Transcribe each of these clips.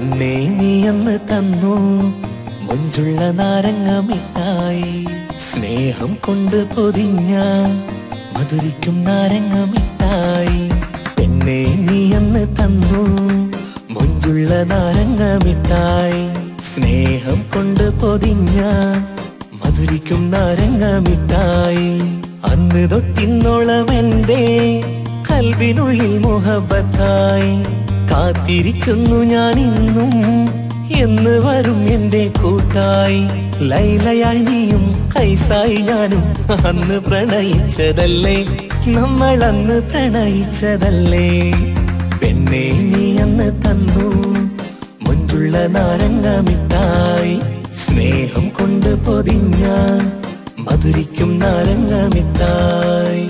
പെണ്ണെ നീ അന്ന് തന്നു മുഞ്ചുള്ള നാരങ്ങ മിഠായി സ്നേഹം കൊണ്ട് പൊതിഞ്ഞ മധുരിക്കും നാരങ്ങ മിഠായി പെണ്ണെ നീ അന്ന് തന്നു മുഞ്ചുള്ള നാരങ്ങ മിഠായി സ്നേഹം കൊണ്ട് പൊതിഞ്ഞ മധുരിക്കും നാരങ്ങ മിഠായി അന്ന് തൊട്ടിന്നോളം എന്റെ കൽവിനുള്ളിൽ മുഹബത്തായി കാത്തിരിക്കുന്നു ഞാൻ ഇന്നും എന്ന് വരും എന്റെ കൂട്ടായി ലൈലയായി നീയും കൈസായി ഞാനും അന്ന് പ്രണയിച്ചതല്ലേ നമ്മൾ അന്ന് പ്രണയിച്ചതല്ലേ പെണ്ണെ നീ അന്ന് തന്നു മുഞ്ചുള്ള നാരങ്ങ മിഠായി സ്നേഹം കൊണ്ട് പൊതിഞ്ഞ മധുരിക്കും നാരങ്ങ മിഠായി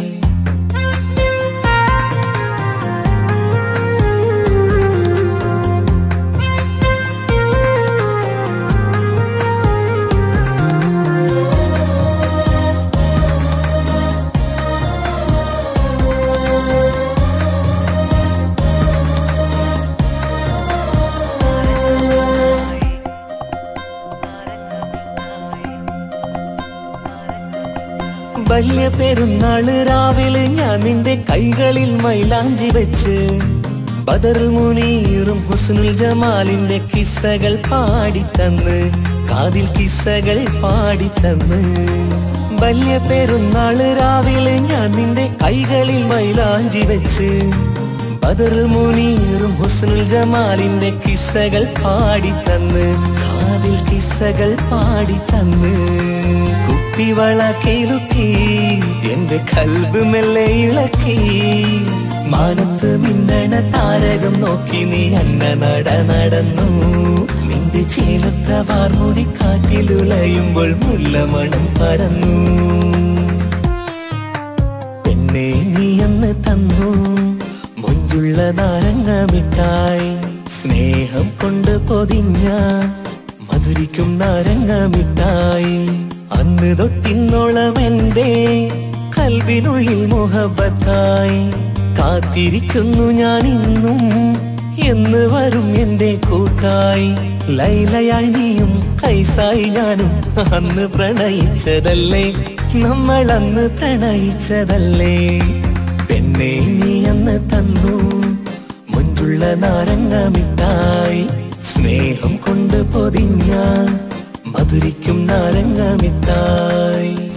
വലിയ പെരുന്നാള് രാവിലെ ഞാൻ നിന്റെ കൈകളിൽ മൈലാഞ്ചി വെച്ച് ബദറുൽ മുനീറും ഹുസ്നുൽ ജമാലിന്റെ കിസ്സകൾ പാടിത്തന്ന് കാതിൽ കിസ്സകൾ പാടിത്തന്ന് വലിയ പെരുന്നാള് രാവിലെ ഞാൻ നിന്റെ കൈകളിൽ മൈലാഞ്ചി വെച്ച് ബദറുൽ മുനീറും ഹുസ്നുൽ ജമാലിന്റെ കിസ്സകൾ പാടിത്തന്ന് കാതിൽ കിസ്സകൾ പാടിത്തന്ന് കുപ്പിവള കേളുക്കി എന്റെ കൽബ് മെല്ലെ ഇളക്കി മാനത്ത് മിന്നണ താരകം നോക്കി നീ അന്ന നട നടന്നു നിന്റെ ചേലത്ത വാർമുടി കാറ്റിലുലയുമ്പോൾ മുല്ലമണം പരന്നു പെണ്ണെ നീ അന്ന് തന്നു മുഞ്ചുള്ള നാരങ്ങ മിഠായി സ്നേഹം കൊണ്ട് പൊതിഞ്ഞ മധുരിക്കും നാരങ്ങ മിഠായി അന്ന് തൊട്ടിന്നോളം എന്റെ കൽവിനുള്ളിൽ മുഹബത്തായി കാത്തിരിക്കുന്നു ഞാൻ ഇന്നും എന്ന് വരും എന്റെ കൂട്ടായി ലൈലയായി നീയും കൈസായി ഞാനും അന്ന് പ്രണയിച്ചതല്ലേ നമ്മൾ അന്ന് പ്രണയിച്ചതല്ലേ പെണ്ണെ നീ അന്ന് തന്നു മുഞ്ചുള്ള നാരങ്ങ മിഠായി സ്നേഹം കൊണ്ട് പൊതിഞ്ഞ മധുരിക്കും നാരങ്ങ മിഠായി